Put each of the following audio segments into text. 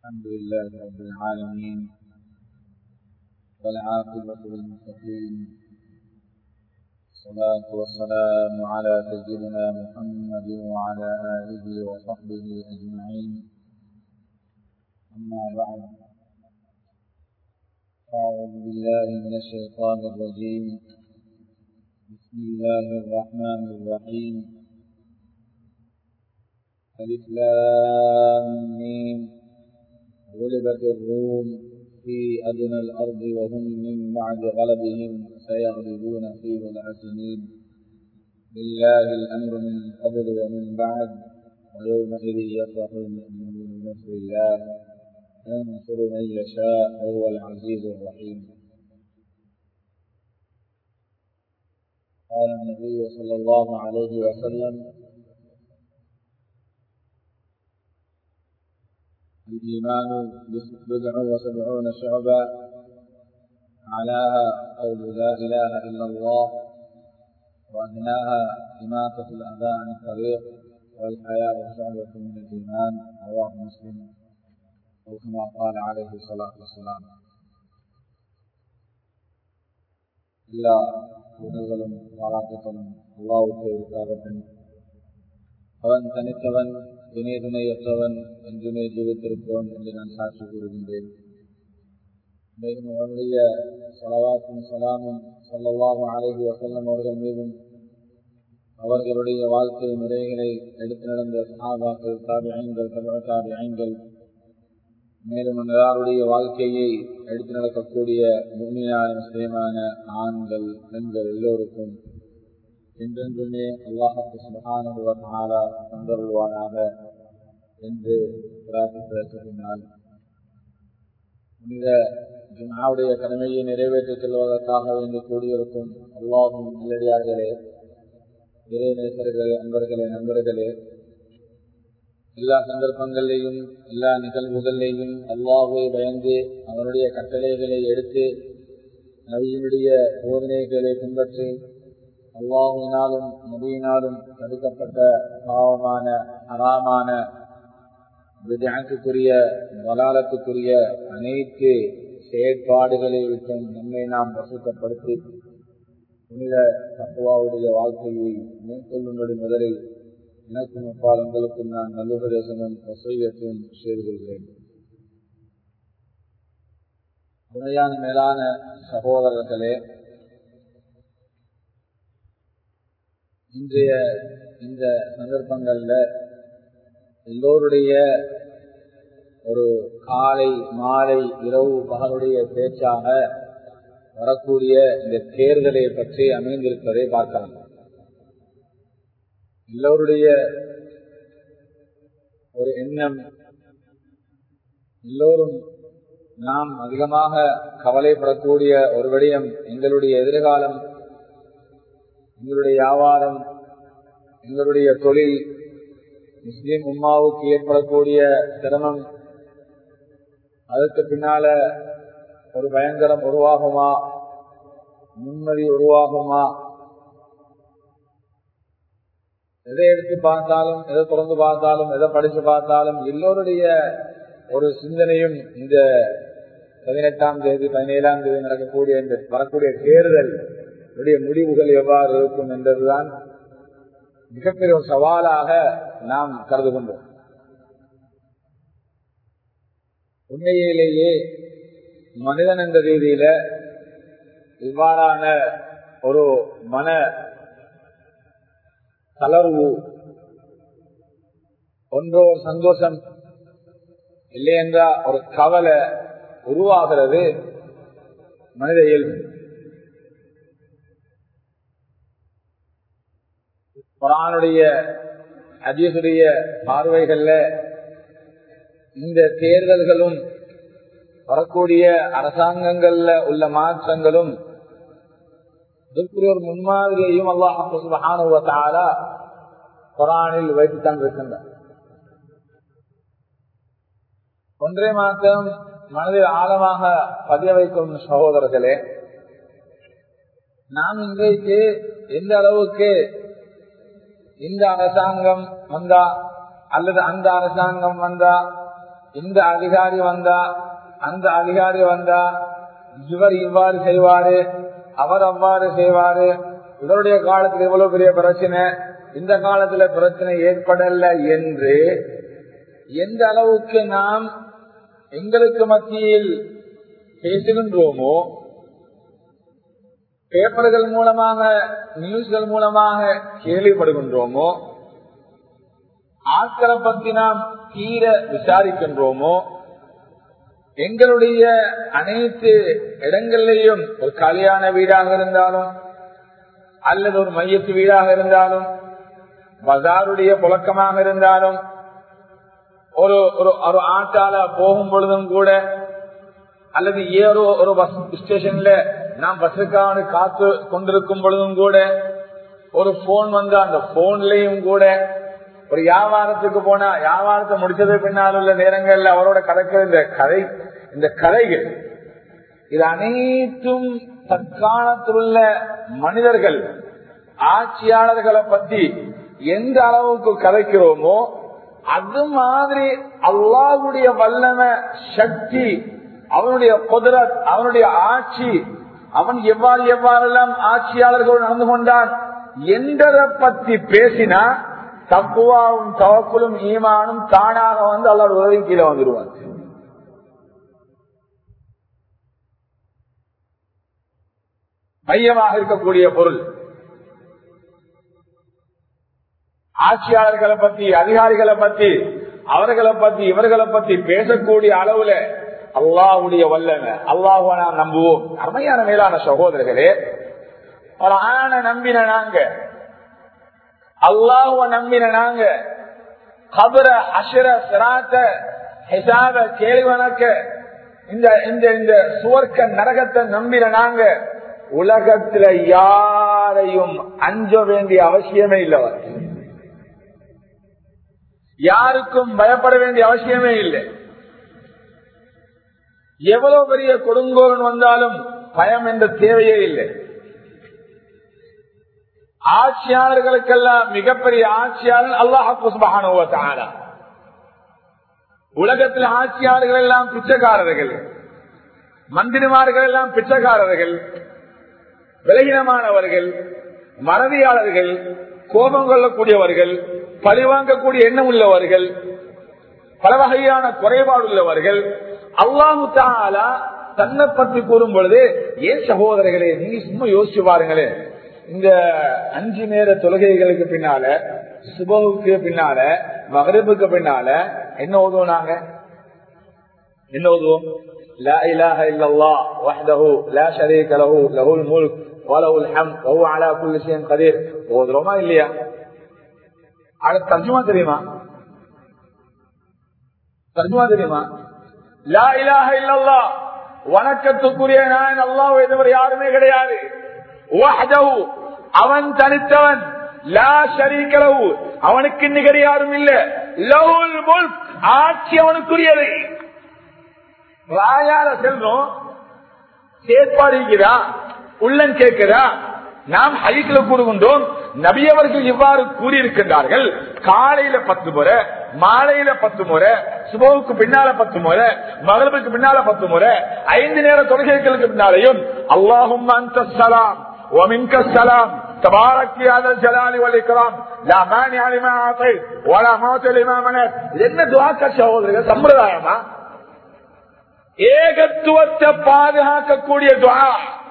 الحمد لله رب العالمين والعاقبة للمتقين الصلاة والسلام على سيدنا محمد وعلى آله وصحبه أجمعين أما بعد أعوذ بالله من الشيطان الرجيم بسم الله الرحمن الرحيم ألف لام ميم غلبت الروم في أدنى الأرض وهم من بعد غلبهم سيغلبون في بضع سنين لله الأمر من قبل ومن بعد ويومئذ يفرح المؤمنون بنصر الله ينصر من يشاء وهو العزيز الرحيم قال النبي صلى الله عليه وسلم الإيمان بضع وسبعون شعبا أعلاها قول لا إله إلا الله وأدناها إماتة الأذى عن الطريق والحياء شعبة من الإيمان رواه مسلم أو كما قال عليه الصلاة والسلام எல்லா புகழ்களும் பாராட்டுகளும் அல்லாவுக்கு இருக்காகட்டும் அவன் தனித்தவன் இணை துணையற்றவன் என்றுமே ஜீவித்திருப்போன் என்று நான் சாட்சி கூறுகின்றேன் மேலும் அவனுடைய சலவாக்கும் சலாமும் சொல்லவாகும் அழகி வசல்லம் அவர்கள் மீதும் அவர்களுடைய வாழ்க்கை முறைகளை எடுத்து நடந்த சஹாபாக்கள் தாபியங்கள் தமிழ் தாபியங்கள் மேலும் யாருடைய வாழ்க்கையை எடுத்து நடக்கக்கூடிய உண்மையான முஸ்லீமான ஆண்கள் பெண்கள் எல்லோருக்கும் என்றென்றுமே அல்லாஹத்து சுபகான தந்தருள்வானாக என்று பிரார்த்திப்பினால் புனித ஜுமாவுடைய கடமையை நிறைவேற்றிச் செல்வதற்காக வேண்டி கூடியிருக்கும் அல்லாஹும் நல்லடியார்களே இறைநேசர்களே அன்பர்களே நண்பர்களே எல்லா சந்தர்ப்பங்களிலையும் எல்லா நிகழ்வுகளிலையும் அல்லாஹை பயந்து அவனுடைய கட்டளைகளை எடுத்து நவியினுடைய போதனைகளை பின்பற்றி அல்லாஹினாலும் நபியினாலும் தடுக்கப்பட்ட பாவமான அறாமான விதயத்துக்குரிய வலாலத்துக்குரிய அனைத்து செயற்பாடுகளை விட்டும் நம்மை நாம் வசூக்கப்படுத்தி புனித தப்புவாவுடைய வாழ்க்கையை மேற்கொள்ளும்படி முதலில் எனக்கும் அப்பால் உங்களுக்கும் நான் நல்லுபதேசமும் வசூயத்தும் செய்து கொள்கிறேன் உண்மையான மேலான சகோதரர்களே இன்றைய இந்த சந்தர்ப்பங்கள்ல எல்லோருடைய ஒரு காலை மாலை இரவு பகலுடைய பேச்சாக வரக்கூடிய இந்த தேர்தலை பற்றி அமைந்திருப்பதை பார்க்கலாம் எல்லோருடைய ஒரு எண்ணம் எல்லோரும் நாம் அதிகமாக கவலைப்படக்கூடிய ஒரு விடயம் எங்களுடைய எதிர்காலம் எங்களுடைய வியாபாரம் எங்களுடைய தொழில் முஸ்லிம் உம்மாவுக்கு ஏற்படக்கூடிய சிரமம் அதற்கு பின்னால ஒரு பயங்கரம் உருவாகுமா நிம்மதி உருவாகுமா எதை எடுத்து பார்த்தாலும் எதை தொடர்ந்து பார்த்தாலும் எதை படிச்சு பார்த்தாலும் எல்லோருடைய ஒரு சிந்தனையும் இந்த பதினெட்டாம் தேதி பதினேழாம் தேதி நடக்கக்கூடிய இந்த வரக்கூடிய தேர்தல் முடிவுகள் எவ்வாறு இருக்கும் என்பதுதான் மிகப்பெரிய ஒரு சவாலாக நாம் கருதுகின்றோம் உண்மையிலேயே மனிதன் என்ற ரீதியில இவ்வாறான ஒரு மன தளர்வு ஒன்றோ சந்தோஷம் இல்லை என்றா ஒரு கவலை உருவாகிறது மனித இயல்பு குரானுடைய அதீசுடைய பார்வைகள்ல இந்த தேர்தல்களும் வரக்கூடிய அரசாங்கங்கள்ல உள்ள மாற்றங்களும் ஒரு முன்மாதிரியையும் அல்லாஹால குரானில் வைத்துத்தான் இருக்கின்றார் ஒன்றே மாத்திரம் மனதில் ஆழமாக பதிய வைக்கும் சகோதரர்களே நாம் இன்றைக்கு எந்த அளவுக்கு இந்த அரசாங்கம் வந்தா அல்லது அந்த அரசாங்கம் வந்தா இந்த அதிகாரி வந்தா அந்த அதிகாரி வந்தா இவர் இவ்வாறு செய்வாரு அவர் அவ்வாறு செய்வாரு இவருடைய காலத்துல இவ்வளவு பெரிய பிரச்சனை இந்த காலத்துல பிரச்சனை ஏற்படல என்று எந்த அளவுக்கு நாம் எங்களுக்கு மத்தியில் பேசுகின்றோமோ பேப்பர்கள் மூலமாக நியூஸ்கள் மூலமாக கேள்விப்படுகின்றோமோ ஆட்களை பற்றி நாம் தீர விசாரிக்கின்றோமோ எங்களுடைய அனைத்து இடங்களிலேயும் ஒரு கல்யாண வீடாக இருந்தாலும் அல்லது ஒரு மையத்து வீடாக இருந்தாலும் பஜாருடைய புழக்கமாக இருந்தாலும் ஒரு ஒரு ஆட்டால போகும் பொழுதும் கூட அல்லது ஏதோ ஒரு பஸ் ஸ்டேஷன்ல நாம் பஸ்ஸுக்கான காத்து கொண்டிருக்கும் பொழுதும் கூட ஒரு போன் வந்து அந்த போன்லயும் கூட ஒரு வியாபாரத்துக்கு போனா வியாபாரத்தை முடிச்சது பின்னால் உள்ள நேரங்கள்ல அவரோட கலக்கிற இந்த கதை இந்த கதைகள் இது அனைத்தும் தற்காலத்தில் உள்ள மனிதர்கள் ஆட்சியாளர்களை பத்தி எந்த அளவுக்கு கதைக்கிறோமோ அது மாதிரி அல்லாவுடைய வல்லம சக்தி அவனுடைய குதிரத் அவனுடைய ஆட்சி அவன் எவ்வாறு எவ்வாறெல்லாம் ஆட்சியாளர்கள் நடந்து கொண்டான் என்றதை பத்தி பேசினா தப்புவாவும் தவக்குலும் ஈமானும் தானாக வந்து அல்லாட உதவி கீழே வந்துடுவான் மையமாக இருக்கக்கூடிய பொருள் ஆட்சியாளர்களை பத்தி அதிகாரிகளை பத்தி அவர்களை பத்தி இவர்களை பத்தி பேசக்கூடிய அளவுல அல்லாவுடைய வல்லன அல்லாஹுவ நாம் நம்புவோம் அருமையான மேலான சகோதரர்களே ஒரு ஆன நம்பின நாங்க அல்லாஹுவ நம்பின நாங்க கபர அஷர சிராத்த ஹிசாப கேள்வனக்க இந்த இந்த இந்த சுவர்க்க நரகத்தை நம்பின நாங்க உலகத்துல யாரையும் அஞ்ச வேண்டிய அவசியமே இல்லவர் யாருக்கும் பயப்பட வேண்டிய அவசியமே இல்லை எவ்வளவு பெரிய கொடுங்கோலன் வந்தாலும் பயம் என்ற தேவையே இல்லை ஆட்சியாளர்களுக்கெல்லாம் மிகப்பெரிய ஆட்சியாளர் அல்லாஹால உலகத்தில் ஆட்சியாளர்கள் எல்லாம் பிச்சைக்காரர்கள் மந்திரிமார்கள் எல்லாம் பிச்சைக்காரர்கள் விலகினமானவர்கள் மறதியாளர்கள் கோபம் கொள்ளக்கூடியவர்கள் பழிவாங்கக்கூடிய எண்ணம் உள்ளவர்கள் பல வகையான குறைபாடு உள்ளவர்கள் அல்லாஹு தாலா தன்னை பற்றி கூறும் பொழுது ஏன் சகோதரர்களே நீங்க சும்மா யோசிச்சு பாருங்களேன் இந்த அஞ்சு நேர தொழுகைகளுக்கு பின்னால சுபவுக்கு பின்னால மகரிபுக்கு பின்னால என்ன ஓதுவோம் நாங்க என்ன ஓதுவோம் لا إله إلا الله وحده لا شريك له له الملك وله الحمد وهو على كل شيء قدير ஓதுறோமா இல்லையா அது தர்ஜுமா தெரியுமா தர்ஜுமா தெரியுமா லா இலாஹ இல்லல்லா வணக்கத்துக்குரிய நான் அல்லாஹ் எதுவர் யாருமே கிடையாது வஹ்தஹு அவன் தனித்தவன் லா ஷரீகலஹு அவனுக்கு நிகர் யாரும் இல்ல லஹுல் முல்க் ஆட்சி அவனுக்குரியது வாயால செல்றோம் செயற்பாடு இருக்கிறா உள்ளம் கேட்கிறா நாம் ஹைக்கில கூறுகின்றோம் நபியவர்கள் இவ்வாறு கூறியிருக்கின்றார்கள் காலையில பத்து முறை மாலையில பத்து முறை சுபவுக்கு பின்னால பத்து முறை மகளுக்கு பின்னால பத்து முறை ஐந்து நேர தொழுகைகளுக்கு பின்னாலையும் அல்லாஹும் அந்த சலாம் ومنك السلام تبارك يا ذا الجلال والاكرام لا مانع لما اعطيت ولا موت لما منعت என்ன துஆக்க சகோதரர்கள் சம்பிரதாயமா ஏகத்துவத்தை பாதுகாக்கக்கூடிய துவா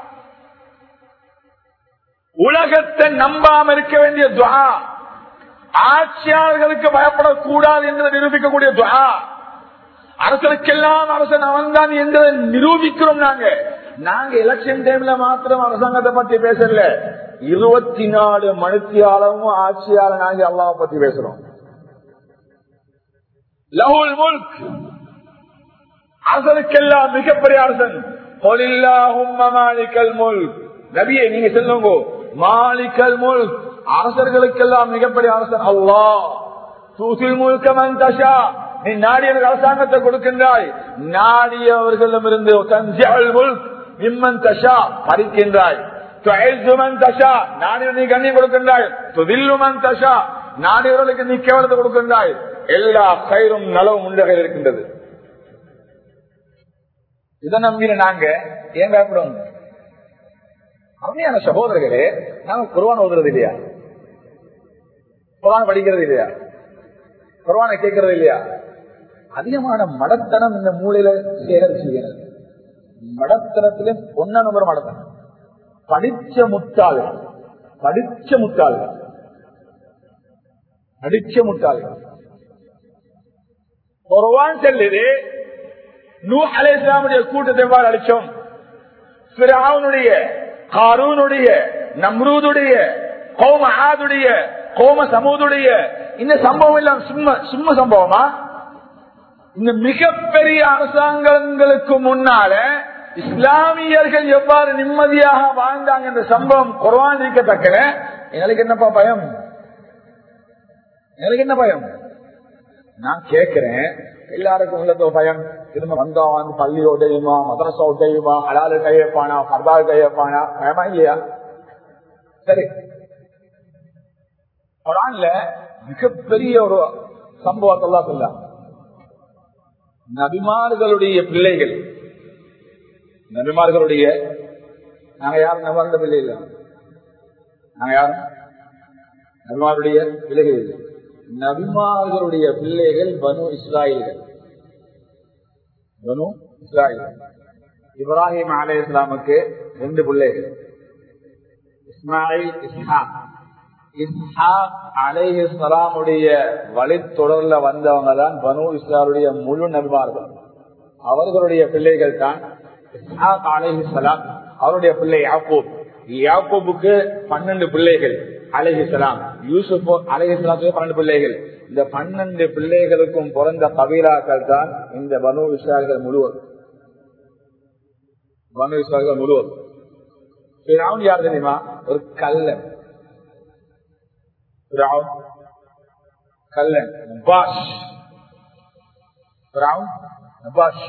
உலகத்தை நம்பாம இருக்க வேண்டிய துவா ஆட்சியாளர்களுக்கு பயப்படக்கூடாது என்று நிரூபிக்கக்கூடிய துவா அரசனுக்கெல்லாம் அரசன் அவன் தான் என்று நிரூபிக்கிறோம் நாங்க நாங்க எலெக்ஷன் டைம்ல மாத்திரம் அரசாங்கத்தை பத்தி பேசல இருபத்தி நாலு மணித்தியாலமும் ஆட்சியாளர் நாங்க அல்லாவை பத்தி பேசுறோம் லஹுல் முல்க் அரசனுக்கெல்லாம் மிகப்பெரிய அரசன் மாலிக்கல் முல் நபியை நீங்க சொல்லுங்க மாலிக்கல் முல் அரசர்களுக்கெல்லாம் மிகப்பெரிய அரசன் அல்லா தூசில் முழுக்கமன் தஷா நீ நாடியவர்கள் அரசாங்கத்தை கொடுக்கின்றாய் நாடியவர்களிடம் இருந்து நிம்மன் தஷா பறிக்கின்றாய் தஷா நாடியவர் நீ கண்ணி கொடுக்கின்றாய் துதில்லுமன் தஷா நாடியவர்களுக்கு நீ கேவலத்தை கொடுக்கின்றாய் எல்லா கயிறும் நலவும் உண்டகையில் இருக்கின்றது இதை நம்பின நாங்க ஏன் பயப்படணும் அருமையான சகோதரர்களே நாங்க குருவான் ஓதுறது இல்லையா குரான் படிக்கிறது இல்லையா குருவானை கேட்கறது இல்லையா அதிகமான மடத்தனம் இந்த மூலையில சேகரிச்சு மடத்தனத்திலே ஒன்ன நம்பர் மடத்தனம் படிச்ச முட்டாள்கள் படிச்ச முட்டாள்கள் படிச்ச முட்டாள்கள் குர்ஆன் சொல்லுது நூ அலை இஸ்லாமுடைய கூட்டத்தை எவ்வாறு அழிச்சோம் பிராவுனுடைய காரூனுடைய நம்ரூதுடைய கோம ஆதுடைய கோம சமூதுடைய இந்த சம்பவம் எல்லாம் சும்மா சும்மா சம்பவமா இந்த மிகப்பெரிய அரசாங்கங்களுக்கு முன்னால இஸ்லாமியர்கள் எவ்வாறு நிம்மதியாக வாழ்ந்தாங்க என்ற சம்பவம் குர்ஆன் இருக்கத்தக்க எங்களுக்கு என்னப்பா பயம் எங்களுக்கு என்ன பயம் நான் கேட்கிறேன் எல்லாருக்கும் உள்ளதோ பயம் திரும்ப வந்தா வந்து பள்ளி உடையுமா மதரசா உடையுமா அலாலு கையப்பானா பர்தால் கையப்பானா பயமா இல்லையா சரி குரான்ல மிகப்பெரிய ஒரு சம்பவத்தெல்லாம் சொல்ல நபிமார்களுடைய பிள்ளைகள் நபிமார்களுடைய நாங்க யாரும் நபர்ந்த பிள்ளை இல்லை நாங்க யாரும் நபிமாருடைய பிள்ளைகள் இல்லை நபிமார்களுடைய பிள்ளைகள் பனு இஸ்ராயல்கள் பனு இஸ்ராயல் இப்ராஹிம் அலே இஸ்லாமுக்கு ரெண்டு பிள்ளைகள் இஸ்மாயில் இஸ்ஹாக் இஸ்ஹாக் அலேஹி இஸ்லாமுடைய வழித்தொடர்ல வந்தவங்க தான் பனு இஸ்லாருடைய முழு நபிமார்கள் அவர்களுடைய பிள்ளைகள் தான் இஸ்ஹாக் அலேஹி இஸ்லாம் அவருடைய பிள்ளை யாக்கூப் யாக்கூபுக்கு பன்னெண்டு பிள்ளைகள் அலைஹிஸ்லாம் யூசுப் அலைஹிஸ்லாத்துக்கு பன்னெண்டு பிள்ளைகள் இந்த பன்னெண்டு பிள்ளைகளுக்கும் பிறந்த கபீலாக்கள் தான் இந்த பனு விசாரிகள் முழுவதும் பனு விசாரிகள் முழுவதும் பிராவுன் யார் தெரியுமா ஒரு கல்லன் பிராவுன் கல்லன் பாஷ் பிராவுன் பாஷ்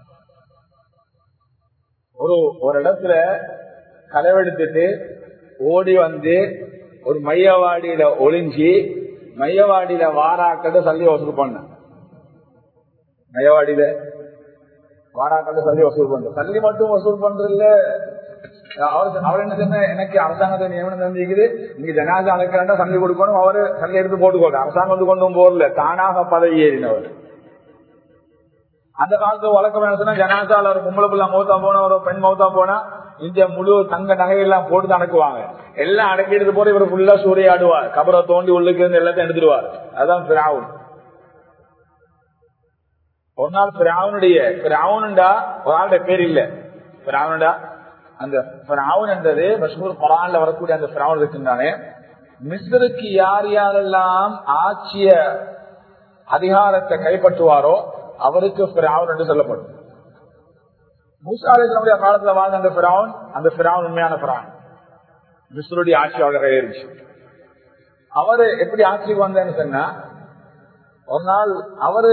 ஒரு ஒரு இடத்துல களவெடுத்துட்டு ஓடி வந்து ஒரு மையவாடியில ஒளிஞ்சி மையவாடியில வாராக்கட்ட சல்லி வசூல் பண்ண மையவாடியில வாராக்கட்ட சல்லி வசூல் பண்ற சல்லி மட்டும் வசூல் பண்றதுல அவர் அவர் என்ன சொன்ன எனக்கு அரசாங்கத்தை நியமனம் தந்திக்குது நீங்க ஜனாத அழைக்கிறாண்டா சல்லி கொடுக்கணும் அவரு சல்லி எடுத்து போட்டுக்கோங்க அரசாங்கம் வந்து கொண்டும் போறல தானாக பதவி ஏறினவர் அந்த காலத்து வழக்கம் என்ன சொன்னா ஜனாசால ஒரு பொம்பளை பிள்ளை மௌத்தா போனா ஒரு பெண் மௌத்தா போனா இந்த முழு தங்க நகையெல்லாம் போட்டு அடக்குவாங்க எல்லாம் அடக்கி எடுத்து போட்டு இவர் ஃபுல்லா சூறையாடுவார் கபரை தோண்டி உள்ளுக்கு இருந்து எல்லாத்தையும் எடுத்துருவார் அதான் பிராவுன் ஒரு நாள் பிராவுனுடைய பிராவுன்டா ஒரு ஆளுடைய பேர் இல்ல பிராவுன்டா அந்த பிராவுன் என்றது மஷ்மூர் குரான்ல வரக்கூடிய அந்த பிராவுன் இருக்கின்றானே மிஸ்ருக்கு யார் யாரெல்லாம் ஆட்சிய அதிகாரத்தை கைப்பற்றுவாரோ அவருக்கு பிராவுன் என்று சொல்லப்படும் மூசாலேசனுடைய காலத்துல வாழ்ந்த அந்த பிராவன் அந்த பிராவன் உண்மையான பிராவன் மிஸ்ருடைய ஆட்சியாளர் இருந்துச்சு அவரு எப்படி ஆட்சிக்கு வந்தேன்னு சொன்னா ஒரு நாள் அவரு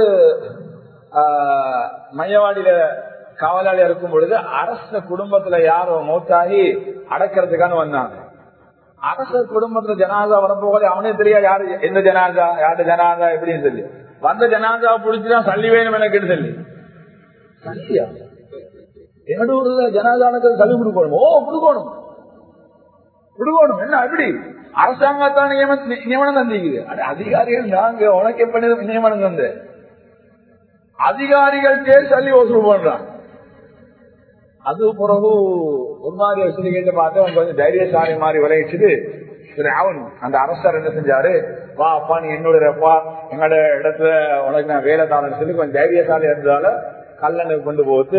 மையவாடியில காவலாளியா இருக்கும் பொழுது அரச குடும்பத்துல யாரோ மௌத்தாகி அடக்கிறதுக்கான வந்தாங்க அரச குடும்பத்துல ஜனாதா வரப்போகல அவனே தெரியாது யாரு எந்த ஜனாதா யாரு ஜனாதா எப்படின்னு சொல்லி வந்த ஜனாதாவை பிடிச்சுதான் சல்லி வேணும் எனக்கு சொல்லி சல்லியா எங்கடூர்ல ஜனாதானத்தில் சல்லி கொடுக்கணும் ஓ கொடுக்கணும் கொடுக்கணும் என்ன எப்படி அரசாங்கத்தான் நியமனம் தந்திக்குது அது அதிகாரிகள் நாங்க உனக்கு எப்படி நியமனம் தந்த அதிகாரிகள் சல்லி வசூல் பண்றான் அது பிறகு ஒரு மாதிரி வசதி கேட்டு பார்த்து அவங்க கொஞ்சம் தைரியசாலி மாதிரி விளையிச்சுட்டு சரி அவன் அந்த அரசர் என்ன செஞ்சாரு வா அப்பா நீ என்னோட எங்களோட இடத்துல உனக்கு நான் வேலை தானு சொல்லி கொஞ்சம் தைரியசாலி இருந்ததால கல்லனுக்கு கொண்டு போட்டு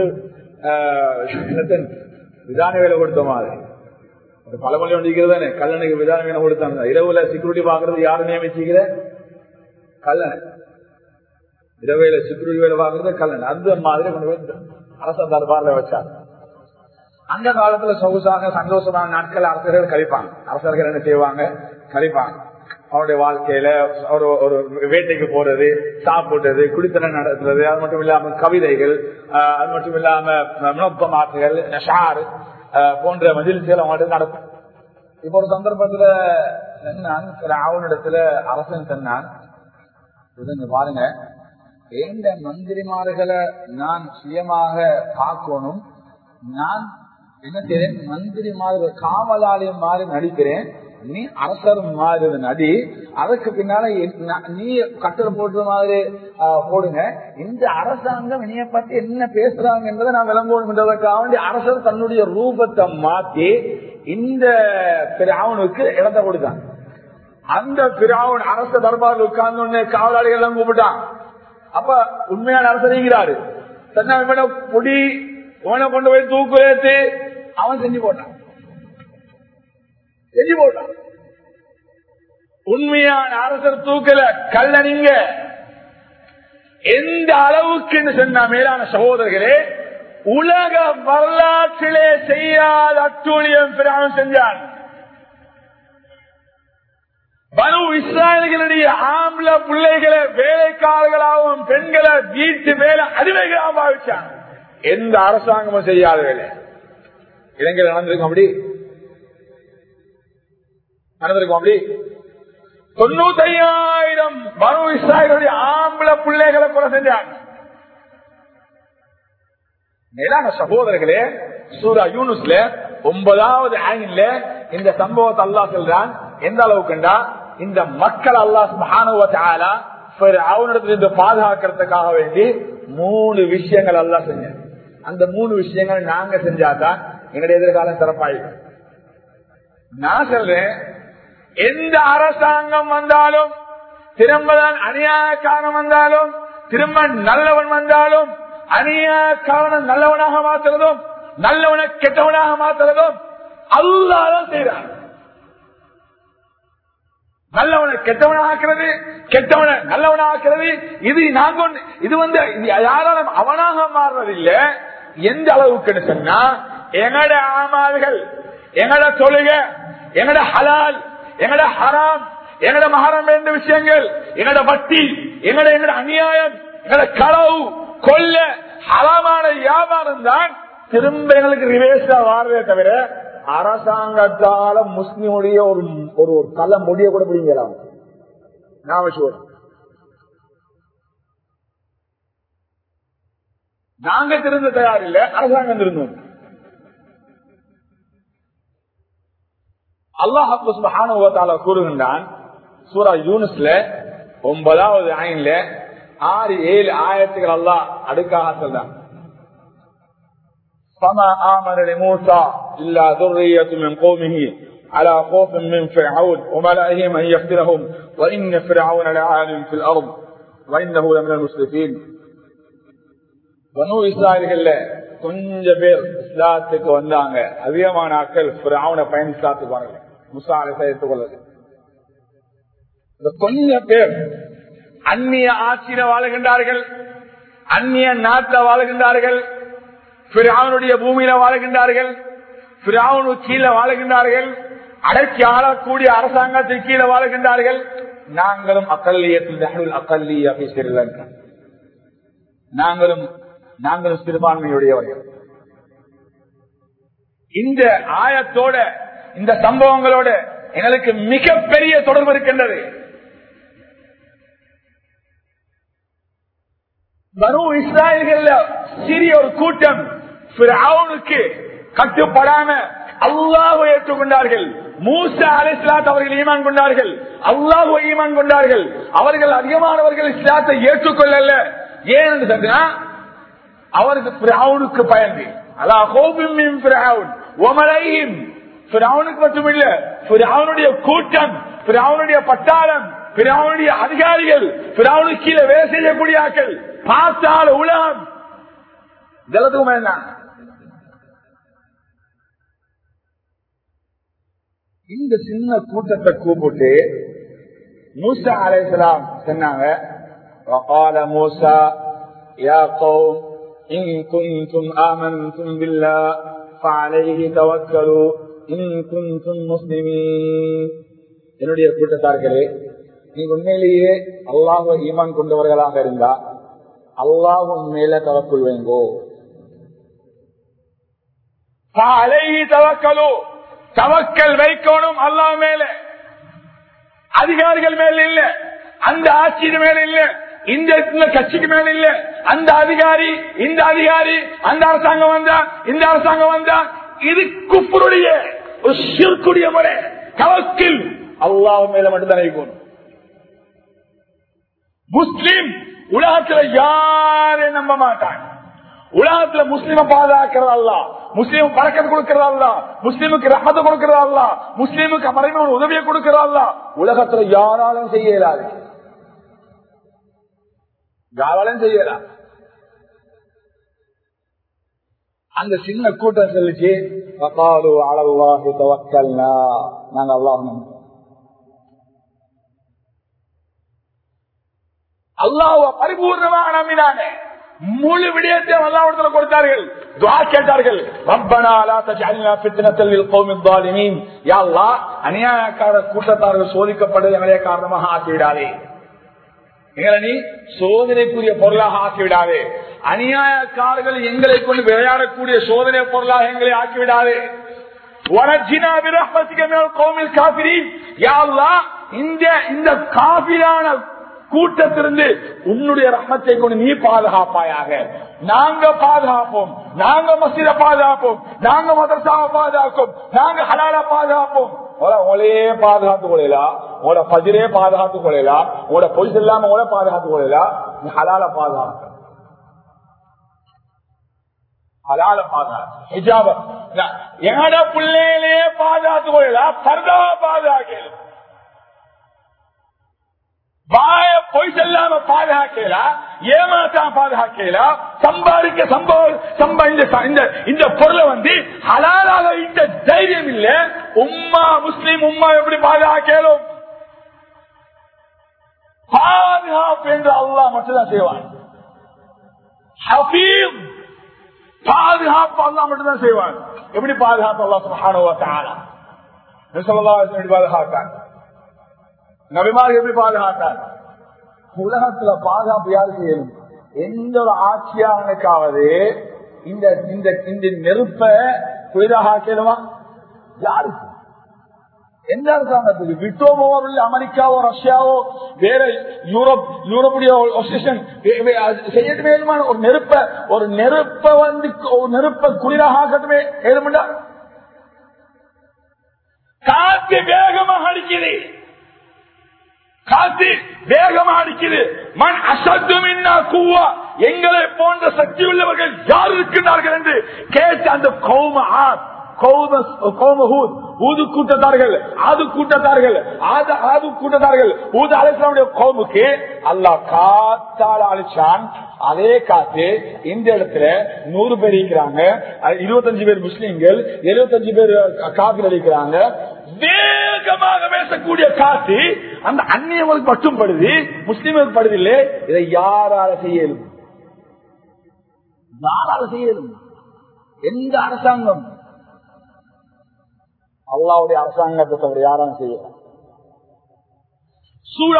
விதான வேலை கொடுத்த மாதிரி பழமொழி ஒன்றிக்கிறது தானே கல்லனுக்கு விதான வேலை கொடுத்தாங்க இரவுல செக்யூரிட்டி பாக்குறது யாரு நியமிச்சுக்கிற கல்லன் இரவையில செக்யூரிட்டி வேலை பாக்குறது கல்லன் அந்த மாதிரி கொண்டு போய் அரச தர்பார்ல வச்சாங்க அந்த காலத்துல சொகுசாக சந்தோஷமான நாட்கள் அரசர்கள் கழிப்பாங்க அரசர்கள் என்ன செய்வாங்க கழிப்பாங்க அவருடைய வாழ்க்கையில ஒரு ஒரு வேட்டைக்கு போறது சாப்பிடுறது குடித்தனம் நடத்துறது அது மட்டும் இல்லாம கவிதைகள் அது மட்டும் இல்லாம நுட்பமாற்றுகள் ஷார் போன்ற மகிழ்ச்சிகள் அவங்கள்ட்ட நடக்கும் இப்ப ஒரு சந்தர்ப்பத்துல சொன்னான் அவனிடத்துல அரசன் சொன்னான் பாருங்க எந்த மந்திரிமார்களை நான் சுயமாக பார்க்கணும் நான் என்ன செய்றேன் மந்திரிமார்கள் காவலாளியம் மாதிரி நடிக்கிறேன் நீ அரசர் மாதிரி நடி அதுக்கு பின்னால நீ கட்டளை போடுற மாதிரி போடுங்க இந்த அரசாங்கம் இனிய பத்தி என்ன பேசுறாங்க என்பதை நான் விளங்கணும் என்றதற்காக வேண்டி அரசர் தன்னுடைய ரூபத்தை மாத்தி இந்த பிராவனுக்கு இடத்தை கொடுத்தான் அந்த பிராவன் அரச தர்பாரில் உட்கார்ந்து உடனே காவலாளிகள் எல்லாம் கூப்பிட்டான் அப்ப உண்மையான அரசர் இருக்கிறாரு தன்னை பொடி உன கொண்டு போய் தூக்கு ஏத்து அவன் செஞ்சு போட்டான் செஞ்சு போட்டான் உண்மையான அரசர் தூக்கல கல்ல நீங்க எந்த அளவுக்கு சொன்ன மேலான சகோதரர்களே உலக வரலாற்றிலே செய்யாத அட்டூழியம் பிராமன் செஞ்சான் பனு இஸ்ராயல்களுடைய ஆம்பள பிள்ளைகளை வேலைக்காரர்களாகவும் பெண்களை வீட்டு வேலை அடிமைகளாக பாவிச்சான் எந்த அரசாங்கமும் செய்யாத வேலை இலங்கையில் நடந்திருக்கும் அப்படி நடந்திருக்கும் அப்படி தொண்ணூத்தி ஐயாயிரம் பனு இஸ்ராயலுடைய ஆம்பளை பிள்ளைகளை கொலை செஞ்சாங்க மேலான சகோதரர்களே சூரா யூனுஸ்ல ஒன்பதாவது ஆயின்ல இந்த சம்பவத்தை அல்லா சொல்றான் எந்த அளவுக்குண்டா இந்த மக்கள் அல்லாஹ் மகானுவத்தாலா அவனிடத்திலிருந்து பாதுகாக்கிறதுக்காக வேண்டி மூணு விஷயங்கள் எல்லாம் செஞ்ச அந்த மூணு விஷயங்கள் நாங்க செஞ்சாதான் எங்களுடைய எதிர்காலம் சிறப்பாயிருக்கும் நான் சொல்றேன் எந்த அரசாங்கம் வந்தாலும் திரும்பதான் அநியாயக்காரன் வந்தாலும் திரும்ப நல்லவன் வந்தாலும் அநியாயக்காரன் நல்லவனாக மாத்துறதும் நல்லவனை கெட்டவனாக மாத்துறதும் அல்லாதான் செய்யறான் நல்லவனை கெட்டவனாக்குறது கெட்டவனை நல்லவனாக்குறது இது நாங்க இது வந்து யாராலும் அவனாக மாறுறதில்ல எந்த அளவுக்கு சொன்னா எங்கட ஆமால்கள் எங்கட தொழுக எங்கட ஹலால் எங்கட ஹராம் எங்கட மகரம் வேண்ட விஷயங்கள் எங்கட வட்டி எங்கட எங்கட அநியாயம் எங்கட களவு கொல்ல ஹலாமான வியாபாரம் தான் திரும்ப எங்களுக்கு ரிவேஸா வாரதே தவிர அரசாங்கத்தால முஸ்லிமுடைய ஒரு ஒரு ஒரு கல முடிய கூட பிடிங்கலாம் நாம சொல்றோம் நாங்க திருந்த தயாரில்லை அரசாங்கம் திருந்தோம் அல்லாஹால கூறுகின்றான் சூரா யூனிஸ்ல ஒன்பதாவது ஆயின்ல ஆறு ஏழு ஆயிரத்துகள் அல்லாஹ் அடுக்காக சொல்றான் فما آمن لموسى إلا ذرية من قومه على خوف من فرعون وملئهم أن يفتنهم وإن فرعون لعالم في الأرض وإنه لمن المسرفين பனு இஸ்ராயல்கள்ல கொஞ்ச பேர் இஸ்லாத்துக்கு வந்தாங்க அதிகமான ஆக்கள் பிராவனை பயன் இஸ்லாத்துக்கு வரல முசாலை சேர்த்துக் கொள்ளல இந்த கொஞ்ச பேர் அந்நிய ஆட்சியில வாழுகின்றார்கள் அந்நிய நாட்டில் வாழுகின்றார்கள் பிராவனுடைய பூமியில வாழுகின்றார்கள் பிராவனு கீழே வாழுகின்றார்கள் அடக்கி ஆளக்கூடிய அரசாங்கத்திற்கு கீழே வாழுகின்றார்கள் நாங்களும் அக்கல்லியத்தில் அக்கல்லியா பேசுகிறீர்கள் நாங்களும் நாங்களும் சிறுபான்மையுடையவர்கள் இந்த ஆயத்தோட இந்த சம்பவங்களோட எங்களுக்கு மிகப்பெரிய தொடர்பு இருக்கின்றது பனு இஸ்ராயல்கள் சிறிய ஒரு கூட்டம் அவனுக்கு கட்டுப்படாம அல்லாஹ் ஏற்றுக்கொண்டார்கள் மூசா அலி இஸ்லாத் அவர்கள் ஈமான் கொண்டார்கள் அல்லாஹ் ஈமான் கொண்டார்கள் அவர்கள் அதிகமானவர்கள் இஸ்லாத்தை ஏற்றுக்கொள்ளல ஏன் என்று சொன்னா அவருக்கு அவனுக்கு பயந்து அல்லா கோபிம் ஒமலையும் அவனுக்கு மட்டுமில்ல அவனுடைய கூட்டம் அவனுடைய பட்டாளம் அவனுடைய அதிகாரிகள் அவனுக்கு கீழே வேலை செய்யக்கூடிய ஆக்கள் பார்த்தால் உலகம் ஜலத்துக்கும் என்ன இந்த சின்ன கூட்டத்தை கூப்பிட்டு மூசா அலைசலாம் சொன்னாங்க وقال موسى يا قوم إن كنتم آمنتم بالله فعليه توكلوا إن كنتم مسلمين என்னுடைய கூட்டத்தார்களே நீங்க உண்மையிலேயே அல்லாஹ் ஈமான் கொண்டவர்களாக இருந்தா அல்லாஹும் மேல தவக்குள் வைங்கோ தவக்கலு தவக்கல் வைக்கணும் அல்லாஹ் மேல அதிகாரிகள் மேல இல்ல அந்த ஆட்சியின் மேல இல்ல இந்த இந்த கட்சிக்கு மேல இல்ல அந்த அதிகாரி இந்த அதிகாரி அந்த அரசாங்கம் வந்தா இந்த அரசாங்கம் வந்தா இது குப்பருடைய ஒரு சிறுக்குடைய முறை கவக்கில் அல்லாஹ் மேல மட்டும்தான் இருக்கணும் முஸ்லிம் உலகத்துல யாரையும் நம்ப மாட்டாங்க உலகத்துல முஸ்லிம பாதுகாக்கிறது அல்ல முஸ்லீம் பழக்கம் கொடுக்கிறது அல்ல முஸ்லீமுக்கு ரஹத்தை கொடுக்கிறது அல்ல முஸ்லீமுக்கு மறைமுக உதவியை கொடுக்கிறது அல்ல உலகத்துல யாராலும் செய்ய இயலாது யாராலும் செய்யலாம் அந்த சின்ன கூட்டம் சொல்லிச்சு "வகாலு அலல்லாஹி தவக்கல்னா." நாங்க அல்லாஹ் நம்புறோம். அல்லாஹ்வை பரிபூர்ணமாக நம்பினாங்க முழு விடயத்தை அல்லாஹ்விடத்துல கொடுத்தார்கள் துஆ கேட்டார்கள் ரப்பனா லா தஜஅல்னா ஃபித்னத்தல் லில் கௌமில் ஸாலிமீன் யா அல்லாஹ் அநியாயக்கார கூட்டத்தார்கள் சோதிக்கப்பட்டது எங்களை காரணமாக ஆக்கிவிடாதே எங்களை நீ சோதனைக்குரிய பொருளாக ஆக்கிவிடாதே அநியாயக்காரர்கள் எங்களை கொண்டு விளையாடக்கூடிய சோதனை பொருளாக எங்களை ஆக்கிவிடாதே وَنَجِّنَا بِرَحْمَتِكَ مِنَ الْقَوْمِ الْكَافِرِينَ யா அல்லாஹ் இந்த இந்த காபிரான கூட்டத்திலிருந்து உன்னுடைய ரஹ்மத்தை கொண்டு நீ பாதுகாப்பாயாக நாங்க பாதுகாப்போம் நாங்க மசித பாதுகாப்போம் நாங்க மதரசாவை பாதுகாப்போம் நாங்க ஹலால பாதுகாப்போம் உங்களை உங்களையே பாதுகாத்துக் கொள்ளலாம் உங்களோட பஜிரே பாதுகாத்துக் கொள்ளலாம் உங்களோட பொய்ஸ் இல்லாம உங்களை பாதுகாத்துக் கொள்ளலாம் நீ ஹலால பாதுகாக்க ஹலால பாதுகாத்து ஹிஜாப எங்கட பிள்ளையிலேயே பாதுகாத்துக் கொள்ளலாம் பர்தாவை பாதுகாக்கலாம் வாய பொய் செல்லாம பாதுகாக்கலாம் ஏமாத்தான் பாதுகாக்கலாம் சம்பாதிக்க சம்பவ சம்ப இந்த இந்த- இந்த பொருளை வந்து ஹலாலாக இந்த தைரியம் இல்ல உம்மா முஸ்லீம் உம்மா எப்படி பாதுகாக்கலும் பாதுகாப்பு என்று அல்லாஹ் மட்டும்தான் செய்வான் ஹபீப் பாதுகாப்பு அல்லாஹ் மட்டும்தான் செய்வான் எப்படி பாதுகாப்பு அல்லாஹ் சுப்ஹானஹு வ தஆலா நபி ஸல்லல்லாஹு அலைஹி வஸல்லம் எப்படி பாதுகாத்தாங்க நபிமார்கள் எப்படி பாதுகாத்தார் உலகத்துல பாதுகாப்பு யாரு செய்யணும் எந்த ஒரு ஆட்சியாளனுக்காவது இந்த இந்த இந்த நெருப்ப குளிராக ஆக்கலுமா யாருக்கு எந்த அரசாங்கத்துக்கு விட்டோமோ இல்லை அமெரிக்காவோ ரஷ்யாவோ வேற யூரோப் யூரோப்புடைய செய்யட்டு வேணுமான ஒரு நெருப்ப ஒரு நெருப்ப வந்து ஒரு நெருப்ப குளிராக ஆக்கட்டுமே ஏழுமண்டா காத்து வேகமாக அடிக்குது காத்து வேகமா அடிக்குது மண் அசத்துமின்னா கூவா எங்களை போன்ற சக்தி உள்ளவர்கள் யார் இருக்கின்றார்கள் என்று கேட்ட அந்த கௌம ஆத் கௌம கௌம ஹூத் ஊது கூட்டத்தார்கள் ஆது கூட்டத்தார்கள் ஆது ஆது கூட்டத்தார்கள் ஊது அலிஸ்லாமுடைய கௌமுக்கு அல்லாஹ் காத்தால் அழிச்சான் அதே காத்து இந்த இடத்துல நூறு பேர் இருக்கிறாங்க இருபத்தஞ்சு பேர் முஸ்லீம்கள் எழுபத்தஞ்சு பேர் காப்பில் இருக்கிறாங்க வேகமாக பேசக்கூடிய காத்து அந்த அந்நியவங்களுக்கு மட்டும் படுது முஸ்லீம்களுக்கு படுதில்லை இதை யாரால செய்யலும் யாரால செய்யலும் எந்த அரசாங்கம் அல்லாவுடைய அரசாங்கத்தை தவிர யாராலும் செய்யலாம் சூழா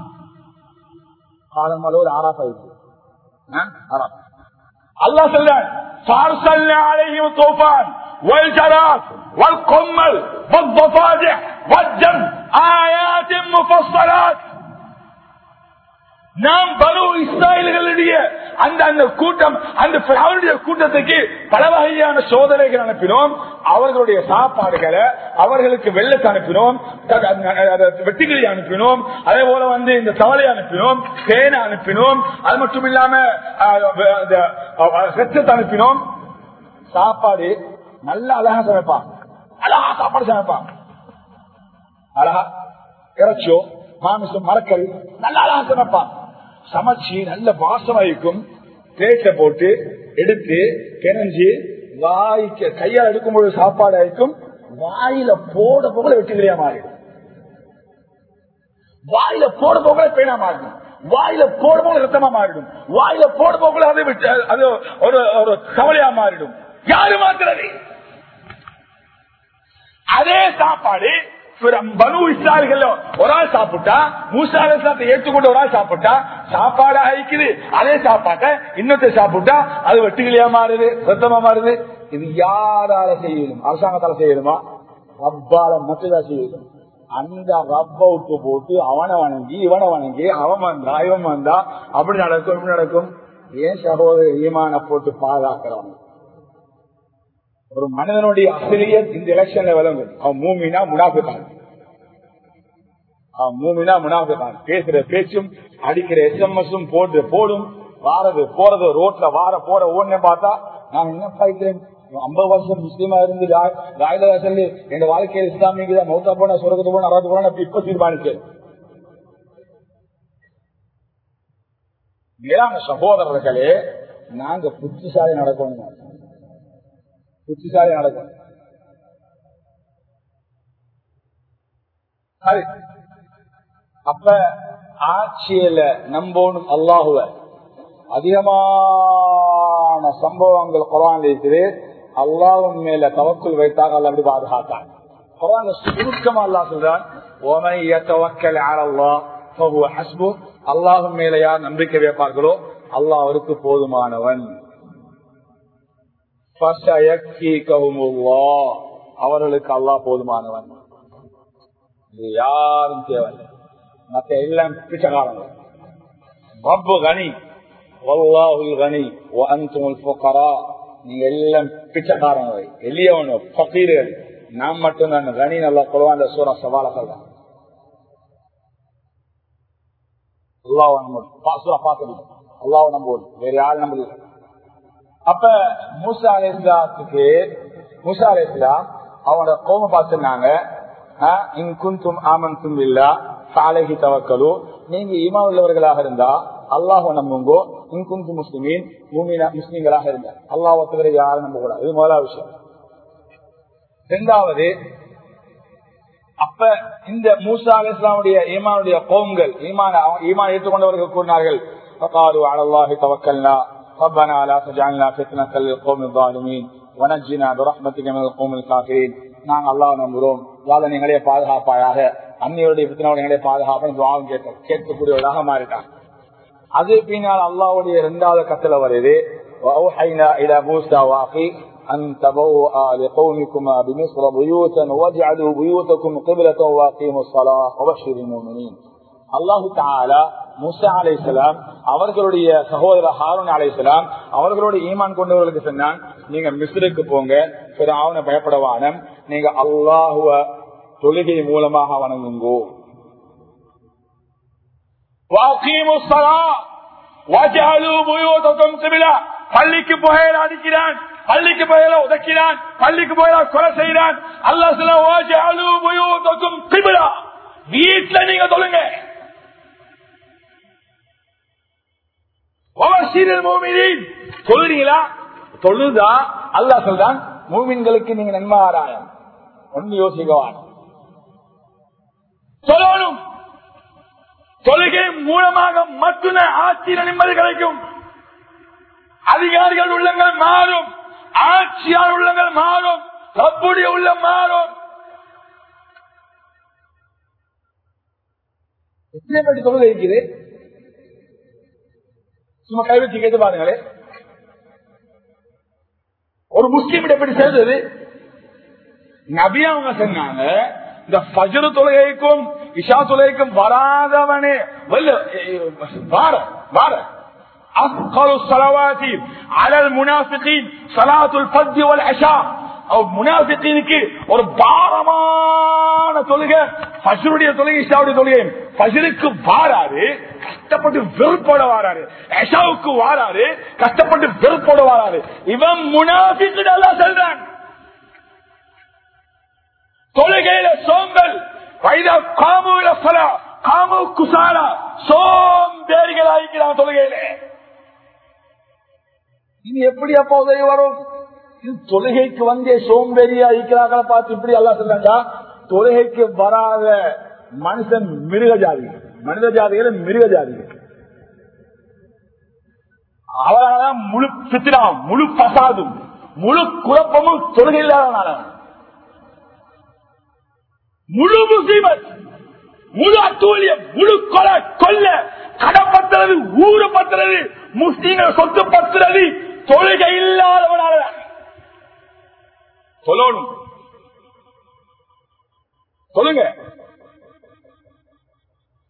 காலம் அளவு ஆறாப் ஆயிடுச்சு ஆறாப் அல்லாஹ் சொல்றான் فارسلنا عليهم طوفان والجراد والقمل والضفادع والدم آيات مفصلات நாம் பரு இஸ்ராயல்களுடைய அந்த அந்த கூட்டம் அந்த அவருடைய கூட்டத்துக்கு பல வகையான சோதனைகள் அனுப்பினோம் அவர்களுடைய சாப்பாடுகளை அவர்களுக்கு வெள்ளத்தை அனுப்பினோம் வெட்டிகளை அனுப்பினோம் அதே போல வந்து இந்த தவளை அனுப்பினோம் தேனை அனுப்பினோம் அது மட்டும் இல்லாம ரத்தத்தை அனுப்பினோம் சாப்பாடு நல்ல அழகா சமைப்பான் அழகா சாப்பாடு சமைப்பான் அழகா இறைச்சியோ மாமிசம் மரக்கறி நல்ல அழகா சமைப்பான் சமைச்சு நல்ல வாசமாயிருக்கும் பிளேட்ல போட்டு எடுத்து கிணஞ்சு வாய்க்கு கையால் எடுக்கும்போது சாப்பாடு ஆயிருக்கும் வாயில போட போகல வெட்டுக்கிறியா மாறிடும் வாயில போட போகல பேனா மாறிடும் வாயில போட போக ரத்தமா மாறிடும் வாயில போட போகல அதை விட்டு அது ஒரு ஒரு கவலையா மாறிடும் யாரு மாத்துறது அதே சாப்பாடு பனு இஸ்லார்கள் ஒரு ஆள் சாப்பிட்டா மூசாலத்தை ஏற்றுக்கொண்டு ஒரு ஆள் சாப்பிட்டா சாப்பாடு அழிக்குது அதே சாப்பாட்டை இன்னொருத்த சாப்பிட்டா அது வெட்டுக்கிளியா மாறுது ரத்தமா மாறுது இது யாரால செய்யணும் அரசாங்கத்தால செய்யணுமா ரப்பால மட்டும்தான் செய்யணும் அந்த ரப்ப விட்டு போட்டு அவனை வணங்கி இவனை வணங்கி அவன் வந்தா இவன் வந்தா அப்படி நடக்கும் இப்படி நடக்கும் ஏன் சகோதர ஈமான போட்டு பாதுகாக்கிறவன் ஒரு மனிதனுடைய அசிரியர் இந்த எலெக்ஷன்ல விளங்கும் அவன் மூமினா முனாபித்தான் அவன் மூமினா முனாபித்தான் பேசுற பேச்சும் அடிக்கிற எஸ்எம்எஸும் போட்டு போடும் வாரது போறது ரோட்ல வார போற ஓடுன பார்த்தா நான் என்ன பாய்க்கிறேன் ஐம்பது வருஷம் முஸ்லீமா இருந்து ராயுத சொல்லி என் வாழ்க்கையில் இஸ்லாமிய மௌத்தா போன சொர்க்கத்து போன அறுபது போன இப்ப தீர்மானிச்சேன் மேலான சகோதரர்களே நாங்க புத்திசாலி நடக்கணும் புத்திசாலி நடக்கணும் சரி அப்ப ஆட்சியில நம்போனும் அல்லாஹுவ அதிகமான சம்பவங்கள் குரான் இருக்குது அல்லாஹும் மேல தவக்குள் வைத்தாக அல்ல அப்படி பாதுகாத்தான் குரான் சுருக்கமா அல்லா சொல்றான் ஓமை தவக்கல் அல்லா அல்லாஹும் மேல யார் நம்பிக்கை வைப்பார்களோ அல்லாஹ் அவருக்கு போதுமானவன் அவர்களுக்கு அல்லாஹ் போதுமானவன் இது யாரும் தேவையில்லை மற்ற எல்லாம் பிச்சைக்காரங்க ரப்பு கனி வல்லாஹுல் கனி அன்துமுல் ஃபுகரா நீங்க எல்லாம் பிச்சைக்காரங்க எளியவனு ஃபகீர்கள் நான் மட்டும் நான் கனி நல்லா கொள்வான் அந்த சூரா சவால சொல்றேன் அல்லாஹ் நம்ப பார்க்கணும் அல்லாஹ் நம்புவோம் வேற யாரும் நம்பல அப்ப மூசா அலி இஸ்லாத்துக்கு மூசா அலி இஸ்லாம் அவனோட கோம பார்த்துனாங்க இன்குந்தும் ஆமன்தும் இல்லா சாலைக்கு தவக்கலு நீங்க ஈமா உள்ளவர்களாக இருந்தா அல்லாஹ் நம்புங்கோ இன்குந்து முஸ்லிமின் பூமியில முஸ்லீம்களாக இருந்தா அல்லாஹ் தவிர யாரும் நம்ப கூடாது இது முதலாவது விஷயம் இரண்டாவது அப்ப இந்த மூசா அலி இஸ்லாமுடைய ஈமானுடைய கோம்கள் ஈமான ஈமான் ஏற்றுக்கொண்டவர்கள் கூறினார்கள் فقالوا على الله توكلنا ربنا لا تجعلنا فتنة للقوم الظالمين ونجنا برحمتك من القوم الكافرين நாங்கள் அல்லாஹ் நம்புகிறோம் வாழ நீங்களே பாதுகாப்பாயாக அந்நியருடைய பித்தனோட நீங்களே பாதுகாப்பு துவாகம் கேட்டோம் கேட்கக்கூடியவர்களாக மாறிட்டான் அது பின்னால் அல்லாவுடைய இரண்டாவது கத்துல வருது إلى موسى وأخيه أن تبوء لقومكما بمصر بيوتا واجعلوا بيوتكم قبلة وأقيموا الصلاة وبشر المؤمنين அல்லாஹு தாலா முசா அலை இஸ்லாம் அவர்களுடைய சகோதரர் ஹாரூன் அலை இஸ்லாம் அவர்களுடைய ஈமான் கொண்டவர்களுக்கு சொன்னான் நீங்க மிஸ்ருக்கு போங்க பிற அவனை பயப்படவானம் நீங்க அல்லாஹுவ தொழுகை மூலமாக வணங்குங்கோ பள்ளிக்கு புகையில அடிக்கிறான் பள்ளிக்கு புகையில உதைக்கிறான் பள்ளிக்கு புகையில கொலை செய்யறான் அல்லா சில வீட்டுல நீங்க சொல்லுங்க சொல்றீங்களா தொழுதா அல்லா சொல்றான் மூமின்களுக்கு நீங்க நன்மை ஆராயம் ஒன்று யோசிக்கவான் சொல்லணும் தொழுகை மூலமாக மட்டுமே ஆட்சியில நிம்மதி கிடைக்கும் அதிகாரிகள் உள்ளங்கள் மாறும் ஆட்சியாளர் உள்ளங்கள் மாறும் ரப்புடைய உள்ளம் மாறும் எத்தனை பேர் தொழுகை இருக்குது சும்மா கை வச்சு கேட்டு பாருங்களே ஒரு முஸ்லீம் எப்படி செய்தது நபி அவங்க சொன்னாங்க இந்த பஜரு தொழுகைக்கும் இஷா தொழுகைக்கும் வராதவனே வார வார أثقل الصلوات على المنافقين صلاة الفجر والعشاء முனாபிக்கு ஒரு பாரமான தொழுகை பசுருடைய தொழுகை இஷாவுடைய தொழுகை பசுருக்கு வாராரு கஷ்டப்பட்டு வெறுப்போட வாராரு எஷாவுக்கு வாராரு கஷ்டப்பட்டு வெறுப்போட வாராரு இவன் முனாபிக்கு நல்லா சொல்றான் தொழுகையில சோம்பல் வைத காமுல சலா காமு குசாலா சோம்பேறிகள் ஆகிக்கிறான் தொழுகையில இனி எப்படி அப்போ உதவி வரும் தொழுகைக்கு வந்தே சோம்பேறியா இருக்கிறாங்கள பார்த்து இப்படி எல்லாம் சொல்றாங்க தொழுகைக்கு வராத மனுஷன் மிருக ஜாதி மனித ஜாதிகள் மிருக ஜாதிகள் அவரால் முழு சித்திரா முழு பசாதும் முழு குழப்பமும் தொழுகை இல்லாதனால முழு முசீபத் முழு அத்தூழியம் முழு கொலை கொல்ல கடை பத்துறது ஊரு பத்துறது முஸ்லீம்கள் சொத்து பத்துறது தொழுகை இல்லாதவனால சொல்லணும் சொல்லுங்க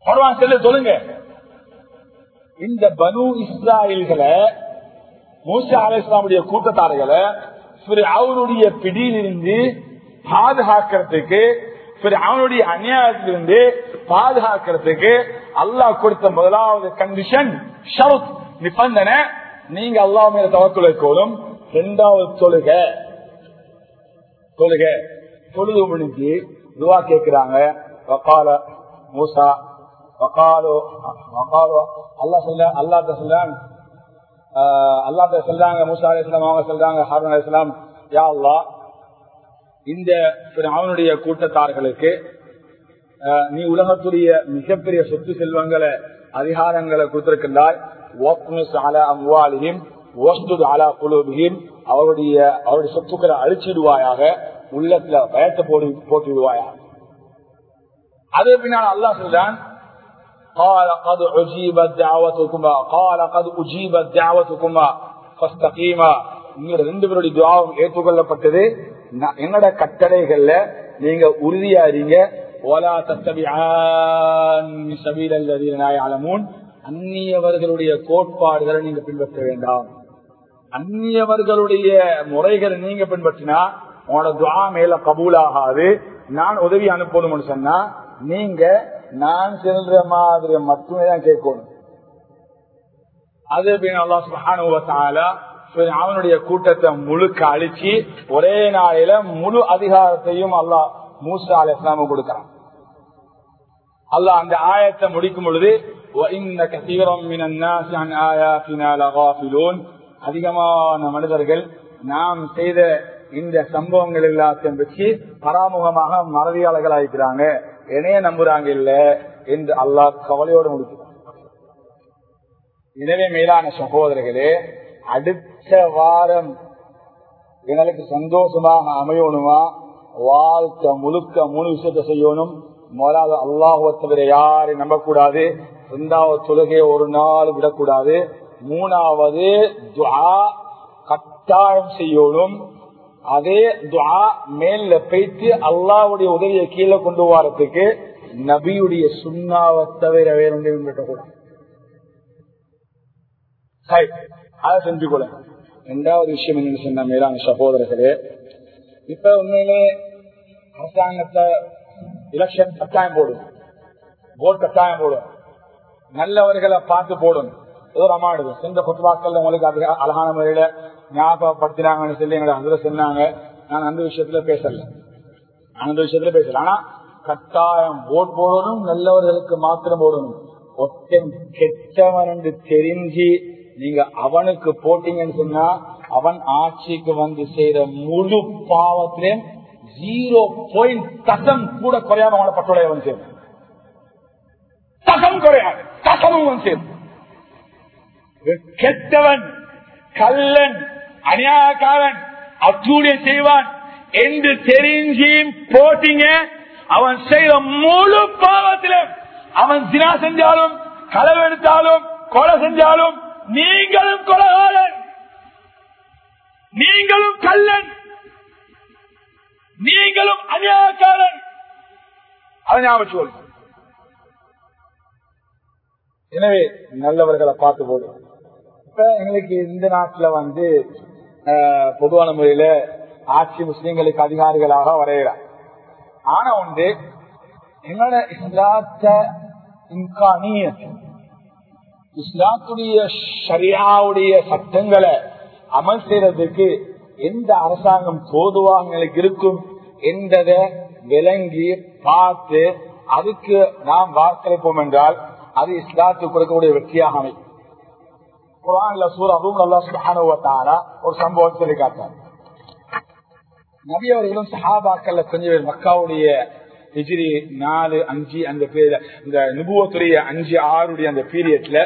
பரவான் செல்ல சொல்லுங்க இந்த பனு இஸ்ராயல்களை மூசா அலிஸ்லாமுடைய கூட்டத்தார்களை அவனுடைய பிடியிலிருந்து பாதுகாக்கிறதுக்கு அவனுடைய அநியாயத்திலிருந்து பாதுகாக்கிறதுக்கு அல்லாஹ் கொடுத்த முதலாவது கண்டிஷன் ஷவுத் நிபந்தனை நீங்க அல்லாஹ் மேல தவக்குள்ள இருக்கணும் இரண்டாவது தொழுக தொழுக தொழுது முடிஞ்சு துவா கேட்கிறாங்க வக்கால மூசா வக்காலோ வக்காலோ அல்லா சொல்ல அல்லாட்ட சொல்றாங்க அல்லாட்ட சொல்றாங்க மூசா அலி இஸ்லாம் அவங்க சொல்றாங்க ஹாரூன் அலி இஸ்லாம் யா அல்லா இந்த அவனுடைய கூட்டத்தார்களுக்கு நீ உலகத்துடைய மிகப்பெரிய சொத்து செல்வங்களை அதிகாரங்களை கொடுத்திருக்கின்றாய் அவருடைய அவருடைய சொத்துக்களை அழிச்சிடுவாயாக உள்ளத்துல பயத்தை போடு போட்டு விடுவாயாக அது பின்னால் அல்லா சொல்றான் قال قد أجيبت دعوتكما قال قد أجيبت دعوتكما فاستقيما நீங்க ரெண்டு பேருடைய துவாவும் ஏற்றுக்கொள்ளப்பட்டது என்னோட கட்டளைகள்ல நீங்க உறுதியா இருங்க ஓலா தத்தபிஆலமூன் அந்நியவர்களுடைய கோட்பாடுகளை நீங்க பின்பற்ற வேண்டாம் அந்நியவர்களுடைய முறைகளை நீங்க பின்பற்றினா உங்களோட துவா மேல கபூலாகாது நான் உதவி அனுப்பணும்னு சொன்னா நீங்க நான் செல்ற மாதிரி மட்டுமே தான் கேட்கணும் அது அல்லா சுபானுவத்தால அவனுடைய கூட்டத்தை முழுக்க அழிச்சு ஒரே நாளில முழு அதிகாரத்தையும் அல்லாஹ் மூசா அலி இஸ்லாம கொடுக்கிறான் அல்லாஹ் அந்த ஆயத்தை முடிக்கும் பொழுது அதிகமான மனிதர்கள் நாம் செய்த இந்த சம்பவங்கள் எல்லாத்தையும் வச்சு பராமுகமாக மறதியாளர்கள் ஆயிக்கிறாங்க என்னைய நம்புறாங்க இல்ல என்று அல்லாஹ் கவலையோடு முடிக்கிறார் எனவே மேலான சகோதரர்களே அடுத்த வாரம் எங்களுக்கு சந்தோஷமாக அமையணுமா வாழ்க்கை முழுக்க மூணு விஷயத்தை செய்யணும் முதலாவது அல்லாஹுவ தவிர யாரையும் நம்பக்கூடாது இரண்டாவது தொழுகையை ஒரு நாள் விடக்கூடாது மூணாவது துவா கட்டாயம் செய்யணும் அதே துவா மேல போயிட்டு அல்லாவுடைய உதவியை கீழே கொண்டு வரத்துக்கு நபியுடைய சுண்ணாவை தவிர வேற ஒன்றையும் விட்டக்கூடாது அதை செஞ்சு கொள்ள இரண்டாவது விஷயம் என்னன்னு சொன்ன மேலான சகோதரர்களே இப்ப உண்மையிலே அரசாங்கத்தை எலெக்ஷன் கட்டாயம் போடும் ஓட் கட்டாயம் போடும் நல்லவர்களை பார்த்து போடும் ஏதோ ரமாடுது சென்ற புத்துவாக்கள் உங்களுக்கு அதிக அழகான முறையில ஞாபகப்படுத்தினாங்கன்னு சொல்லி எங்களை அதுல சொன்னாங்க நான் அந்த விஷயத்துல பேசல அந்த விஷயத்துல பேசல ஆனா கட்டாயம் ஓட் போடணும் நல்லவர்களுக்கு மாத்திரம் போடணும் ஒத்தன் கெட்டவன் என்று தெரிஞ்சு நீங்க அவனுக்கு போட்டீங்கன்னு சொன்னா அவன் ஆட்சிக்கு வந்து செய்யற முழு பாவத்திலையும் ஜீரோ பாயிண்ட் தசம் கூட குறையாம அவனை பட்டுடைய அவன் சேரும் தசம் குறையாது தசமும் அவன் சேரும் கெட்டவன் கல்லன் அநியாயக்காரன் அச்சூடிய செய்வான் என்று தெரிஞ்சியும் போட்டீங்க அவன் செய்த முழு பாவத்திலும் அவன் தினா செஞ்சாலும் களவெடுத்தாலும் கொலை செஞ்சாலும் நீங்களும் கொலகாரன் நீங்களும் கல்லன் நீங்களும் அநியாயக்காரன் அதை ஞாபகம் எனவே நல்லவர்களை பார்த்து போடும் இப்ப எங்களுக்கு இந்த நாட்டுல வந்து பொதுவான முறையில ஆட்சி முஸ்லீம்களுக்கு அதிகாரிகளாக வரைகிறார் ஆனா உண்டு எங்களோட இஸ்லாத்த இன்கானிய இஸ்லாத்துடைய ஷரியாவுடைய சட்டங்களை அமல் செய்யறதுக்கு எந்த அரசாங்கம் போதுவாக இருக்கும் என்பதை விளங்கி பார்த்து அதுக்கு நாம் வாக்களிப்போம் என்றால் அது இஸ்லாத்துக்கு கொடுக்கக்கூடிய வெற்றியாக அமைக்கும் குரான்ல சூறாவும் நல்லா சுகானுவத்தாரா ஒரு சம்பவம் சொல்லி காட்டார் நபி அவர்களும் சஹாபாக்கள்ல கொஞ்சம் பேர் மக்காவுடைய ஹிஜிரி நாலு அஞ்சு அந்த இந்த நுபுவத்துடைய அஞ்சு ஆறுடைய அந்த பீரியட்ல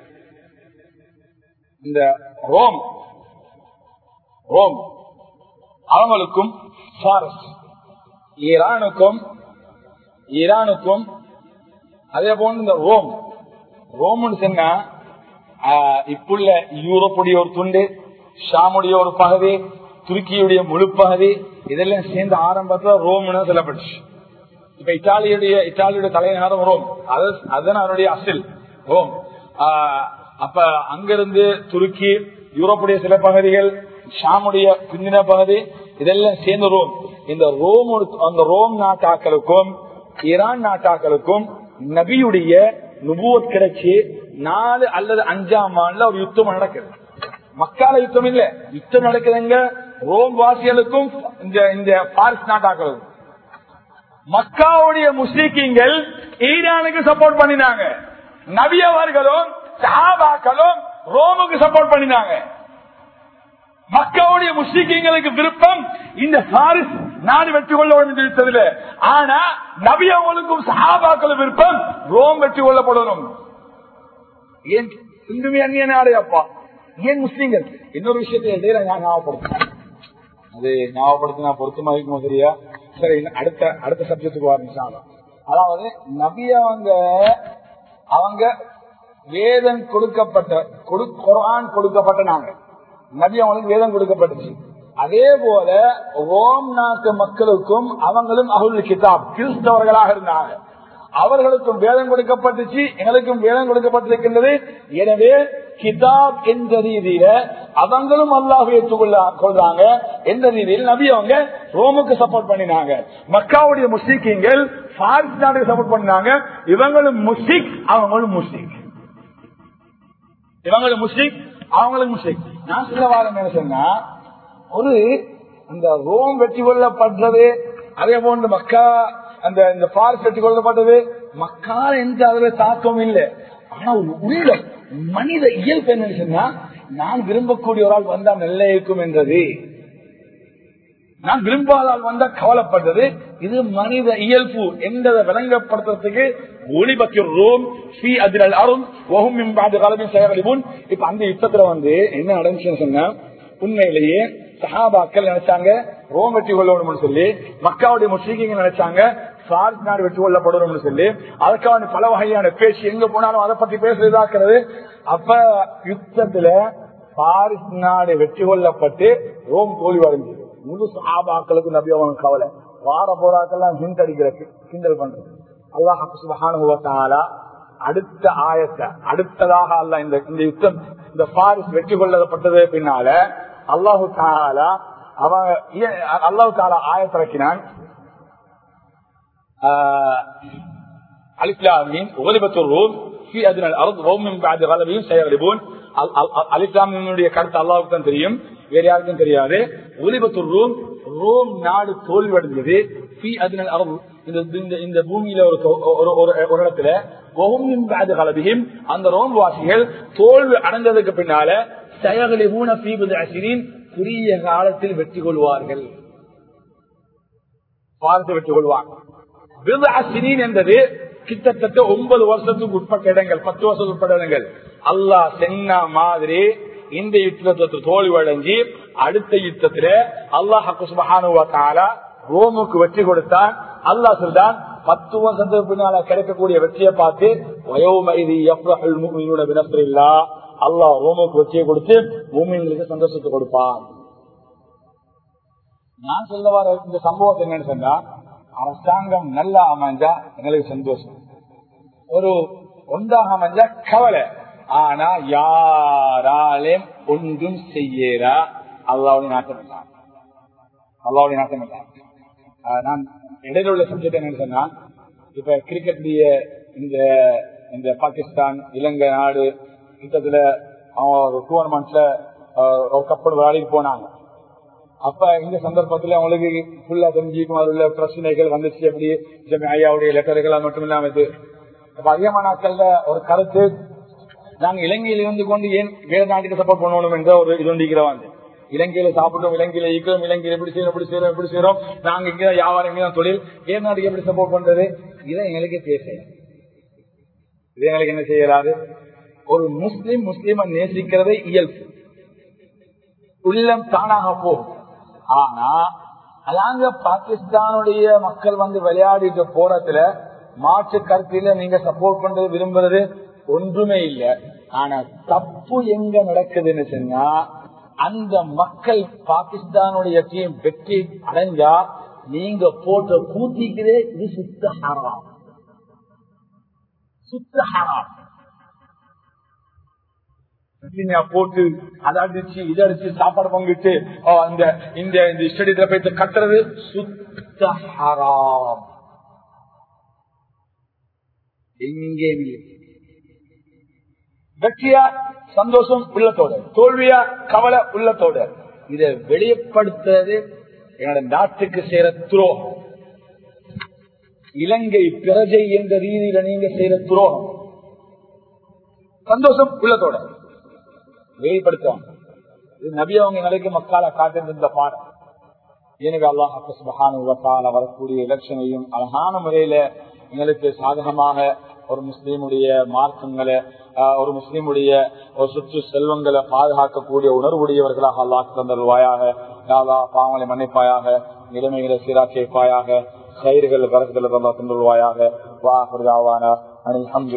இந்த ரோம் ரோம் அவங்களுக்கும் பாரஸ் ஈரானுக்கும் ஈரானுக்கும் அதே போல இந்த ரோம் ரோம்னு சொன்னா இப்புள்ள யூரோப்புடைய ஒரு துண்டு ஷாமுடைய ஒரு பகுதி துருக்கியுடைய முழு பகுதி இதெல்லாம் சேர்ந்து ஆரம்பத்துல ரோம்னு சொல்லப்பட்டுச்சு இப்ப இத்தாலியுடைய இத்தாலியுடைய தலைநகரம் ரோம் அது அதுதான் அதனுடைய அசில் ரோம் ஆஹ் அப்ப அங்கிருந்து துருக்கி யூரோப்புடைய சில பகுதிகள் ஷாமுடைய பிந்தின பகுதி இதெல்லாம் சேர்ந்து ரோம் இந்த ரோம் அந்த ரோம் நாட்டாக்களுக்கும் ஈரான் நாட்டாக்களுக்கும் நபியுடைய நுபுவத் கிடைச்சி நாலு அல்லது அஞ்சாம் ஆண்டுல ஒரு யுத்தம் நடக்குது மக்கால யுத்தம் இல்ல யுத்தம் நடக்குதுங்க ரோம் வாசிகளுக்கும் இந்த இந்த பாரிஸ் நாட்டாக்களுக்கும் மக்காவுடைய முஸ்லிக்கீங்கள் ஈரானுக்கு சப்போர்ட் பண்ணினாங்க நபி அவர்களும் சஹாபாக்களும் ரோமுக்கு சப்போர்ட் பண்ணினாங்க மக்காவுடைய முஸ்லிக்கீங்களுக்கு விருப்பம் இந்த பாரிஸ் நாடு வெற்றி கொள்ள வேண்டும் இருந்ததுல ஆனா நபி அவங்களுக்கும் சஹாபாக்களும் விருப்பம் ரோம் வெற்றி கொள்ளப்படணும் ஏன் இந்துமே அந்நிய நாடு அப்பா ஏன் முஸ்லீம்கள் இன்னொரு விஷயத்தை இடையில நான் ஞாபகப்படுத்தேன் அது ஞாபகப்படுத்தினா பொருத்தமா இருக்குமோ சரியா சரி அடுத்த அடுத்த சப்ஜெக்டுக்கு ஆரம்பிச்சாங்க அதாவது நபி அவங்க அவங்க வேதம் கொடுக்கப்பட்ட கொடு குரான் கொடுக்கப்பட்ட நாங்க நபி அவங்களுக்கு வேதம் கொடுக்கப்பட்டுச்சு அதே போல ரோம் நாட்டு மக்களுக்கும் அவங்களும் அகுல் கிதாப் கிறிஸ்தவர்களாக இருந்தாங்க அவர்களுக்கும் வேதம் கொடுக்கப்பட்டுச்சு எங்களுக்கும் வேதம் கொடுக்கப்பட்டிருக்கின்றது எனவே கிதாப் என்ற ரீதியில அவங்களும் அல்லாஹ் ஏற்றுக்கொள்ள கொள்றாங்க என்ற ரீதியில் நபி அவங்க ரோமுக்கு சப்போர்ட் பண்ணினாங்க மக்காவுடைய முஸ்லிக்கீங்கள் பாரிஸ் நாட்டுக்கு சப்போர்ட் பண்ணாங்க இவங்களும் முஸ்லிக் அவங்களும் முஸ்லிக் இவங்களும் முஸ்லிக் அவங்களும் முஸ்லிக் நான் சில வாரம் என்ன சொன்னா ஒரு அந்த ரோம் வெற்றி கொள்ளப்பட்டது அதே போன்று மக்கா அந்த இந்த பாரிஸ் வெற்றி கொள்ளப்பட்டது மக்கால எந்த அளவு தாக்கம் இல்லை ஆனா ஒரு உள்ளம் மனித இயல்பு என்ன சொன்னா நான் விரும்பக்கூடிய ஒரு ஆள் வந்தா நல்ல இருக்கும் என்றது நான் விரும்பாதால் வந்தா கவலைப்பட்டது இது மனித இயல்பு என்பதை விளங்கப்படுத்துறதுக்கு ஒளிபக்கிய ரோம் ஸ்ரீ அதிரல் அருண் ஒகும் இம்பாது காலமின் செயல்படுவோம் இப்ப அந்த யுத்தத்துல வந்து என்ன நடந்துச்சுன்னு சொன்னா உண்மையிலேயே சஹாபாக்கள் நினைச்சாங்க ரோம் வெற்றி கொள்ளணும்னு சொல்லி மக்காவுடைய முஸ்லீம்கள் நினைச்சாங்க சார்ஜ் நாடு வெற்றி கொள்ளப்படணும்னு சொல்லி அதுக்கான பல வகையான பேச்சு எங்க போனாலும் அதை பத்தி பேசுறதாக்குறது அப்ப யுத்தத்துல பாரிஸ் நாடு வெற்றி கொள்ளப்பட்டு ரோம் தோல்வி அடைஞ்சது முழு சஹாபாக்களுக்கு நபி அவங்க கவலை வார போராக்கெல்லாம் ஹிண்ட் அடிக்கிற கிண்டல் பண்றது அல்லாஹ் சுபஹானுவத்தாலா அடுத்த ஆயத்தை அடுத்ததாக அல்ல இந்த இந்த யுத்தம் இந்த பாரிஸ் வெற்றி கொள்ளப்பட்டது பின்னால அல்லாஹு தாலா அவன் அல்லாஹு தாலா ஆயத்திறக்கினான் அலிஸ்லாமின் உபதிபத்து ரோம் في أدنى الأرض وهم من بعد غلبهم سيغلبون அலிஸ்லாமினுடைய கருத்து அல்லாவுக்கு தான் தெரியும் வேற யாருக்கும் தெரியாது ஒலிபத்து ரோம் ரோம் நாடு தோல்வியடைந்தது இந்த பூமியில ஒரு ஒரு இடத்துல கலபியும் அந்த ரோம் வாசிகள் தோல்வி அடைந்ததுக்கு பின்னால சயகலிபூன பீபது அசிரின் குறுகிய காலத்தில் வெற்றி கொள்வார்கள் பார்த்து வெற்றி கொள்வாங்க என்பது கிட்டத்தட்ட ஒன்பது வருஷத்துக்கு உட்பட்ட இடங்கள் பத்து வருஷத்துக்கு உட்பட்ட இடங்கள் அல்லாஹ் சென்ன மாதிரி இந்த யுத்தத்தை தோல்வி அடைஞ்சி அடுத்த யுத்தத்துல அல்லாஹ் ரோமுக்கு வெற்றி கொடுத்தான் அல்லாஹ் சொல்றான் பத்து வருஷத்துக்கு பின்னால கிடைக்கக்கூடிய வெற்றியை பார்த்து அல்லாஹ் ரோமுக்கு வெற்றியை கொடுத்து பூமிங்களுக்கு சந்தோஷத்தை கொடுப்பான் நான் சொல்ல வர இந்த சம்பவத்தை என்னன்னு சொன்னா அரசாங்கம் நல்லா அமைஞ்சா எங்களுக்கு சந்தோஷம் ஒரு ஒன்றாக அமைஞ்சா கவலை ஆனா யாராலையும் ஒன்றும் செய்யறா அல்லாவுடைய நாட்டம் இல்ல அல்லாவுடைய நாட்டம் இல்ல நான் இடையில உள்ள சப்ஜெக்ட் என்னன்னு சொன்னா இப்ப கிரிக்கெட்லய இந்த இந்த பாகிஸ்தான் இலங்கை நாடு கிட்டத்துல அவங்க ஒரு டூர்னமெண்ட்ல ஒரு கப்பல் விளையாடி போனாங்க அப்ப இந்த சந்தர்ப்பத்துல அவங்களுக்கு ஃபுல்லா தெரிஞ்சுக்கும் அதுல பிரச்சனைகள் வந்துச்சு எப்படி ஐயாவுடைய லெட்டர்கள் மட்டும் இல்லாம இது அப்ப அதிகமான நாட்கள்ல ஒரு கருத்து நாங்க இலங்கையில இருந்து கொண்டு ஏன் வேற நாட்டுக்கு சப்போர்ட் பண்ணணும் என்ற ஒரு இது ஒன்றிக்கிறவாங்க இலங்கையில சாப்பிட்டோம் இலங்கையில ஈக்கிறோம் இலங்கையில எப்படி செய்யறோம் எப்படி செய்யறோம் எப்படி செய்யறோம் நாங்க இங்க வியாபாரம் இங்கதான் தொழில் வேற நாட்டுக்கு எப்படி சப்போர்ட் பண்றது இதை எங்களுக்கே பேச இது எங்களுக்கு என்ன செய்யறாது ஒரு முஸ்லிம் முஸ்லிம நேசிக்கிறதே இயல்பு உள்ளம் தானாக போகும் ஆனா அதாங்க பாகிஸ்தானுடைய மக்கள் வந்து விளையாடிட்டு போறதுல மாற்று கருத்தில நீங்க சப்போர்ட் பண்றது விரும்புறது ஒன்றுமே இல்ல ஆனா தப்பு எங்க நடக்குதுன்னு சொன்னா அந்த மக்கள் பாகிஸ்தானுடைய டீம் வெற்றி அடைஞ்சா நீங்க போட்ட கூத்திக்கிறே இது சுத்த ஹராம் சுத்த ஹராம் பட்டினியா போட்டு அதை அடிச்சு இதை அடிச்சு சாப்பாடு பங்கிட்டு ஓ, அந்த இந்த இந்த ஸ்டடியத்துல போயிட்டு கட்டுறது சுத்த ஹராம் எங்கே வெற்றியா சந்தோஷம் உள்ளத்தோட தோல்வியா கவலை உள்ளத்தோட இதை வெளிப்படுத்துறது என்னோட நாட்டுக்கு செய்யற துரோகம் இலங்கை பிரஜை என்ற ரீதியில நீங்க செய்யற துரோகம் சந்தோஷம் உள்ளத்தோட வெளிப்படுத்துவாங்க இது நபி அவங்க நிலைக்கு மக்கால காட்டிருந்த பாடம் எனவே அல்லாஹ் சுபஹான வரக்கூடிய எலெக்ஷனையும் அழகான முறையில எங்களுக்கு சாதகமாக ஒரு முஸ்லீமுடைய மார்க்கங்களை ஆஹ், ஒரு முஸ்லீமுடைய ஒரு சுற்று செல்வங்களை பாதுகாக்கக்கூடிய உணர்வுடையவர்களாக அல்லாஹ் தந்தருவாயாக யாதா பாவங்களை மன்னிப்பாயாக நிலைமைகளை சீராக்கிப்பாயாக கயிறுகள் வரக்குதல் தந்தருவாயாக வா அனில்